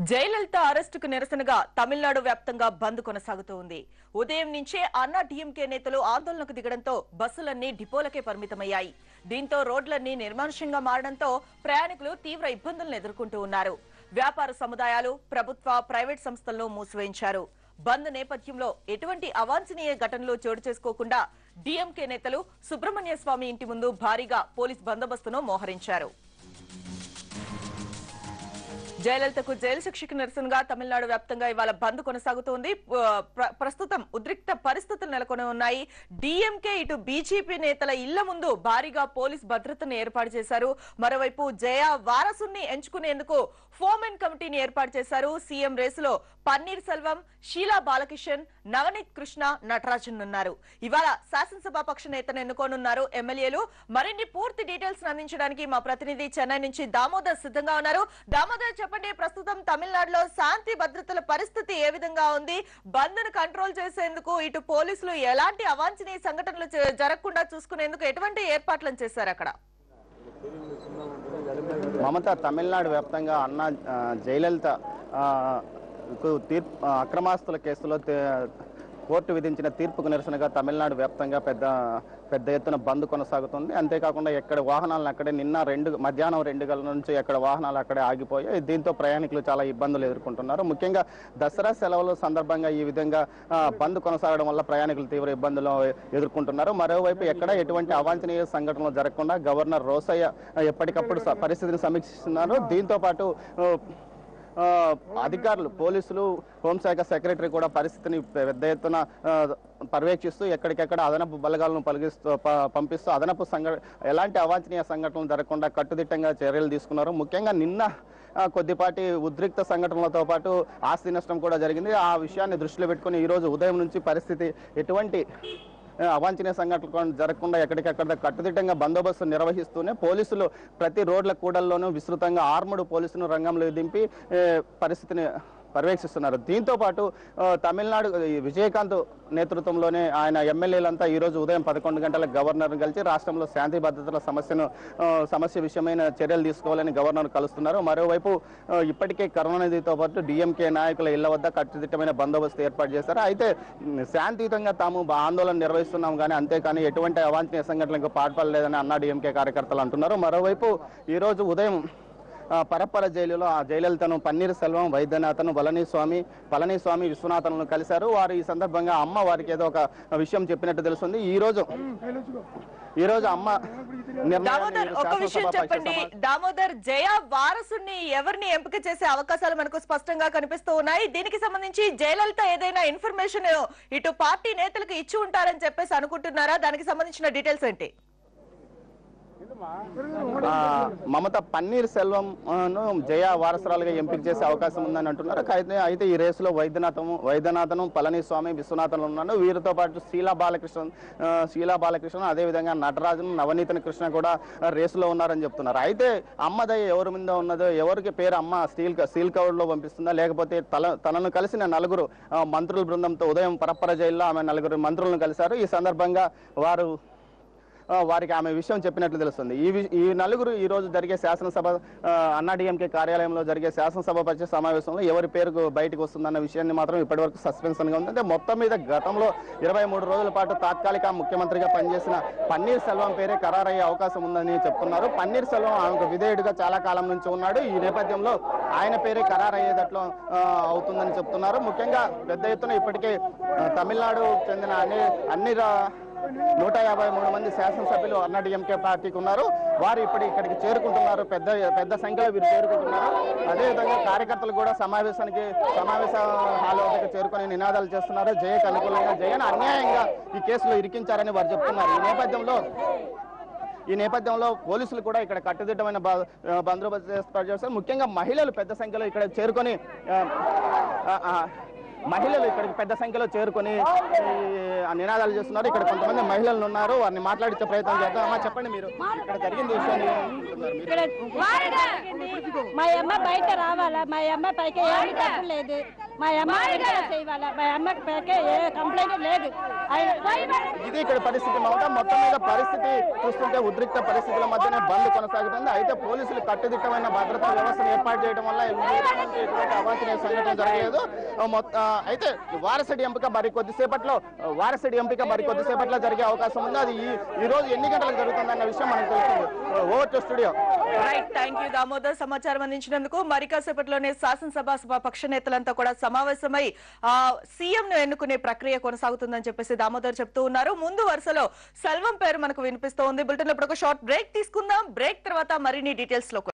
జయలలిత అరెస్టుకు నిరసనగా తమిళనాడు వ్యాప్తంగా బంద్ కొనసాగుతూ ఉంది ఉదయం నుంచే అన్నా డీఎంకే నేతలు ఆందోళనకు దిగడంతో బస్సులన్నీ డిపోలకే పరిమితమయ్యాయి దీంతో రోడ్లన్నీ నిర్మానుష్యంగా మారడంతో ప్రయాణికులు తీవ్ర ఇబ్బందులను ఎదుర్కొంటూ ఉన్నారు వ్యాపార సముదాయాలు ప్రభుత్వ ప్రైవేట్ సంస్థలను మూసివేయించారు బంద్ నేపథ్యంలో ఎటువంటి అవాంఛనీయ ఘటనలు చోటు చేసుకోకుండా డీఎంకే నేతలు సుబ్రహ్మణ్య స్వామి ఇంటి ముందు భారీగా పోలీస్ బందోబస్తును మోహరించారు జయలలితకు జైలు శిక్షకు నిరసనగా తమిళనాడు వ్యాప్తంగా ఇవాళ బంద్ కొనసాగుతోంది ప- ప్ర- ప్రస్తుతం ఉద్రిక్త పరిస్థితులు నెలకొని ఉన్నాయి డీఎంకే ఇటు బీజేపీ నేతల ఇళ్ల ముందు భారీగా పోలీస్ భద్రతను ఏర్పాటు చేశారు మరోవైపు జయ వారసుని ఎంచుకునేందుకు ఫోమెన్ కమిటీని ఏర్పాటు చేశారు సీఎం రేసులో పన్నీర్ సెల్వం షీలా బాలకిషన్ నవనీత్ కృష్ణ నటరాజన్ ఉన్నారు ఇవాళ శాసనసభ పక్ష నేతను ఎన్నుకోనున్నారు ఎమ్మెల్యేలు మరిన్ని పూర్తి డీటెయిల్స్ అందించడానికి మా ప్రతినిధి చెన్నై నుంచి దామోదర్ సిద్ధంగా ఉన్నారు దామోదర్ చెప్పండి ప్రస్తుతం తమిళనాడులో శాంతి భద్రతల పరిస్థితి ఏ విధంగా ఉంది బంద్ ను కంట్రోల్ చేసేందుకు ఇటు పోలీసులు ఎలాంటి అవాంఛనీయ సంఘటనలు జ- జరగకుండా చూసుకునేందుకు ఎటువంటి ఏర్పాట్లను చేశారు అక్కడ మమత తమిళనాడు వ్యాప్తంగా అన్న ఆ, జయలలిత ఆ, కు తీర్పు ఆ, అక్రమాస్తుల కేసులో తే- కోర్టు విధించిన తీర్పుకు నిరసనగా తమిళనాడు వ్యాప్తంగా పెద్ద పెద్ద ఎత్తున బంద్ కొనసాగుతుంది అంతేకాకుండా ఎక్కడ వాహనాలను అక్కడే నిన్న రెండు మధ్యాహ్నం రెండు గంటల నుంచి ఎక్కడ వాహనాలు అక్కడే ఆగిపోయాయి దీంతో ప్రయాణికులు చాలా ఇబ్బందులు ఎదుర్కొంటున్నారు ముఖ్యంగా దసరా సెలవుల సందర్భంగా ఈ విధంగా ఆ, బంద్ కొనసాగడం వల్ల ప్రయాణికులు తీవ్ర ఇబ్బందులు ఎదుర్కొంటున్నారు మరోవైపు ఎక్కడ ఎటువంటి అవాంఛనీయ సంఘటనలు జరగకుండా గవర్నర్ రోసయ్య ఆ, ఎప్పటికప్పుడు స- పరిస్థితిని సమీక్షిస్తున్నారు దీంతో పాటు ఆ, ఆ, అధికారులు పోలీసులు హోంశాఖ సెక్రటరీ కూడా పరిస్థితిని పెద్ద ఎత్తున ఆ, పర్యవేక్షిస్తూ ఎక్కడికెక్కడ అదనపు బలగాలను పలిగిస్తూ ప- పంపిస్తూ అదనపు సంఘ ఎలాంటి అవాంఛనీయ సంఘటనలు జరగకుండా కట్టుదిట్టంగా చర్యలు తీసుకున్నారు ముఖ్యంగా నిన్న ఆ, కొద్దిపాటి ఉద్రిక్త సంఘటనలతో పాటు ఆస్తి నష్టం కూడా జరిగింది ఆ విషయాన్ని దృష్టిలో పెట్టుకుని ఈ రోజు ఉదయం నుంచి పరిస్థితి ఎటువంటి ఆ, అవాంఛనీయ సంఘటనలు జరగకుండా ఎక్కడికక్కడ కట్టుదిట్టంగా బందోబస్తు నిర్వహిస్తూనే పోలీసులు ప్రతి రోడ్ల కూడల్లోనూ విస్తృతంగా ఆర్ముడు పోలీసును రంగంలో దింపి ఏ, పరిస్థితిని పర్యవేక్షిస్తున్నారు దీంతో పాటు ఆ, తమిళనాడు ఈ విజయకాంత్ నేతృత్వంలోనే ఆయన ఎమ్మెల్యేలంతా ఈ రోజు ఉదయం పదకొండు గంటలకు గవర్నర్ను కలిసి రాష్ట్రంలో శాంతి భద్రతల సమస్యను ఆ, సమస్య విషయమైన చర్యలు తీసుకోవాలని గవర్నర్ కలుస్తున్నారు మరోవైపు ఆ, ఇప్పటికే కరుణానిధితో పాటు డిఎంకే నాయకుల ఇళ్ల వద్ద కట్టుదిట్టమైన బందోబస్తు ఏర్పాటు చేశారు అయితే ఉమ్, శాంతియుతంగా తాము బా- ఆందోళన నిర్వహిస్తున్నాం కానీ అంతేకాని ఎటువంటి అవాంఛనీయ సంఘటనలకు పాల్పడలేదని అన్నా డిఎంకే కార్యకర్తలు అంటున్నారు మరోవైపు ఈ రోజు ఉదయం ఆ, పరప్పర జైలులో ఆ జయలలితను పన్నీర్ సెల్వం వైద్యనాథను పళనిస్వామి పళనిస్వామి విశ్వనాథన్ను కలిశారు వారు ఈ సందర్భంగా అమ్మ వారికి ఏదో ఒక విషయం చెప్పినట్టు తెలుస్తుంది ఈ రోజు ఈ రోజు అమ్మ నిర్ణయాన్ని దామోదర్ ఒక విషయం శాసనసభ పక్ష చెప్పండి సమా- దామోదర్ జయ వారసుని ఎవరిని ఎంపిక చేసే అవకాశాలు మనకు స్పష్టంగా కనిపిస్తూ ఉన్నాయి దీనికి సంబంధించి జయలలిత ఏదైనా ఇన్ఫర్మేషన్ ఇటు పార్టీ నేతలకు ఇచ్చి ఉంటారని చెప్పేసి అనుకుంటున్నారా దానికి సంబంధించిన డీటెయిల్స్ ఏంటి ఆ, మమత పన్నీర్ సెల్వం ఆ, ను జయ వారసురాలుగా ఎంపిక చేసే అవకాశం ఉందని అంటున్నారు అయితే అయితే ఈ రేసులో వైద్యనాథము వైద్యనాథను పళనిస్వామి విశ్వనాథన్ ఉన్నాడు వీరితో పాటు శీలా బాలకృష్ణ ఆ, శీలా బాలకృష్ణ అదేవిధంగా నటరాజన్ నవనీతన్ కృష్ణ కూడా ఆ, రేసులో ఉన్నారని చెప్తున్నారు అయితే అమ్మదయ్య ఎవరి మీద ఉన్నదో ఎవరికి పేరు అమ్మ స్టీల్ స్టీల్ కవర్ లో పంపిస్తుందా లేకపోతే తల తనను కలిసిన నలుగురు ఆ, మంత్రుల బృందంతో ఉదయం పరప్పర జైల్లో ఆమె నలుగురు మంత్రులను కలిశారు ఈ సందర్భంగా వారు ఆ, వారికి ఆమె విషయం చెప్పినట్లు తెలుస్తుంది ఈ వి- ఈ నలుగురు ఈ రోజు జరిగే శాసనసభ ఆ, అన్నాడీఎంకే కార్యాలయంలో జరిగే శాసనసభ పరిచయ సమావేశంలో ఎవరి పేరుకు బయటకు వస్తుందన్న విషయాన్ని మాత్రం ఇప్పటివరకు సస్పెన్షన్ గా ఉంది అంటే మొత్తం మీద గతంలో ఇరవై మూడు రోజుల పాటు తాత్కాలిక ముఖ్యమంత్రిగా పనిచేసిన పన్నీర్ సెల్వం పేరే ఖరారయ్యే అవకాశం ఉందని చెప్తున్నారు పన్నీర్ సెల్వం ఆమెకు విధేయుడిగా చాలా కాలం నుంచి ఉన్నాడు ఈ నేపథ్యంలో ఆయన పేరే ఖరారయ్యేటట్లు ఆ, అవుతుందని చెప్తున్నారు ముఖ్యంగా పెద్ద ఎత్తున ఇప్పటికే ఆ, తమిళనాడు చెందిన అన్ని అన్ని రా- నూట యాభై మూడు మంది శాసనసభ్యులు అన్నాడీఎంకే పార్టీకి ఉన్నారు వారు ఇప్పుడు ఇక్కడికి చేరుకుంటున్నారు పెద్ద పెద్ద సంఖ్యలో వీరు చేరుకుంటున్నారు అదేవిధంగా కార్యకర్తలు కూడా సమావేశానికి సమావేశ హాల్ వద్దకు చేరుకొని నినాదాలు చేస్తున్నారు జయకు అనుకూలంగా జయను అన్యాయంగా ఈ కేసులో ఇరికించారని వారు చెప్తున్నారు ఈ నేపథ్యంలో ఈ నేపథ్యంలో పోలీసులు కూడా ఇక్కడ కట్టుదిట్టమైన బ- ఆ, బందోబస్తు ఏర్పాటు చేస్తారు ముఖ్యంగా మహిళలు పెద్ద సంఖ్యలో ఇక్కడ చేరుకొని ఆ, ఆ, ఆ, మహిళలు ఇక్కడికి పెద్ద సంఖ్యలో చేరుకొని ఈ, ఆ నినాదాలు చేస్తున్నారు ఇక్కడ కొంతమంది మహిళలు ఉన్నారు వారిని మాట్లాడించే ప్రయత్నం చేద్దాం అమ్మా చెప్పండి మీరు ఇక్కడ జరిగింది విషయాన్ని ఏమనుకుంటున్నారు మీరు? ఇక్కడ మా అమ్మ బయట రావాలా మా అమ్మ పైకి ఏమి తప్పు లేదు మా అమ్మ చేయాలి మా అమ్మకి పేకే ఏ కంప్లైంట్ లేదు ఆయన ఇది ఇక్కడ పరిస్థితి మమత మొత్తం మీద పరిస్థితి చూస్తుంటే ఉద్రిక్త పరిస్థితుల మధ్యనే బంద్ కొనసాగుతుంది అయితే పోలీసులు కట్టుదిట్టమైన భద్రతా వ్యవస్థను ఏర్పాటు చేయడం వల్ల ఎటువంటి ఎటువంటి అవాంఛనీయ సంఘటన జరగలేదు ఆ, మొత్త- ఆ, అయితే వారసడి ఎంపిక మరి కొద్దిసేపట్లో ఆ, వారసడి ఎంపిక మరి కొద్దిసేపట్లో జరిగే అవకాశం ఉంది అది ఈ ఈ రోజు ఎన్ని గంటలకు జరుగుతుందన్న విషయం మనకు తెలుస్తుంది over to studio right thank you Damodar సమాచారం అందించినందుకు మరి కాసేపట్లోనే శాసనసభ సభ పక్ష నేతలంతా కూడా సమావేశమై సీఎం ను ఎన్నుకునే ప్రక్రియ కొనసాగుతుందని చెప్పేసి దామోదర్ చెప్తూ ఉన్నారు ముందు వరుసలో సెల్వం పేరు మనకు వినిపిస్తోంది బులెటిన్ ఇప్పుడు ఒక షార్ట్ బ్రేక్ తీసుకుందాం బ్రేక్ తర్వాత మరిన్ని డీటెయిల్స్ లో